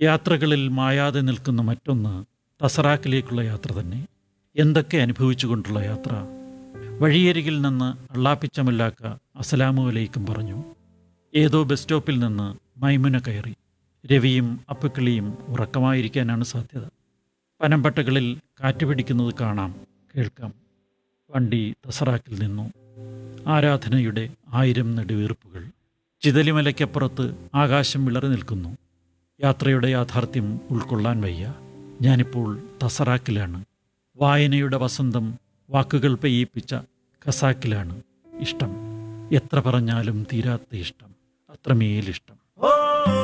യാത്രകളിൽ മായാതെ നിൽക്കുന്ന മറ്റൊന്ന് തസറാക്കിലേക്കുള്ള യാത്ര തന്നെ എന്തൊക്കെ അനുഭവിച്ചുകൊണ്ടുള്ള യാത്ര വഴിയരികിൽ നിന്ന് അള്ളാപ്പിച്ചമല്ലാക്ക അസലാമു അലൈക്കും പറഞ്ഞു ഏതോ ബസ് സ്റ്റോപ്പിൽ നിന്ന് മൈമുന കയറി രവിയും അപ്പക്കിളിയും ഉറക്കമായിരിക്കാനാണ് സാധ്യത പനമ്പട്ടകളിൽ കാറ്റ് പിടിക്കുന്നത് കാണാം കേൾക്കാം വണ്ടി തസറാക്കിൽ നിന്നു ആരാധനയുടെ ആയിരം നെടുവീർപ്പുകൾ ചിതലിമലയ്ക്കപ്പുറത്ത് ആകാശം വിളറി നിൽക്കുന്നു യാത്രയുടെ യാഥാർത്ഥ്യം ഉൾക്കൊള്ളാൻ വയ്യ ഞാനിപ്പോൾ തസറാക്കിലാണ് വായനയുടെ വസന്തം വാക്കുകൾ പെയ്യിപ്പിച്ച ഖസാക്കിലാണ് ഇഷ്ടം എത്ര പറഞ്ഞാലും തീരാത്ത ഇഷ്ടം അത്രമേലിഷ്ടം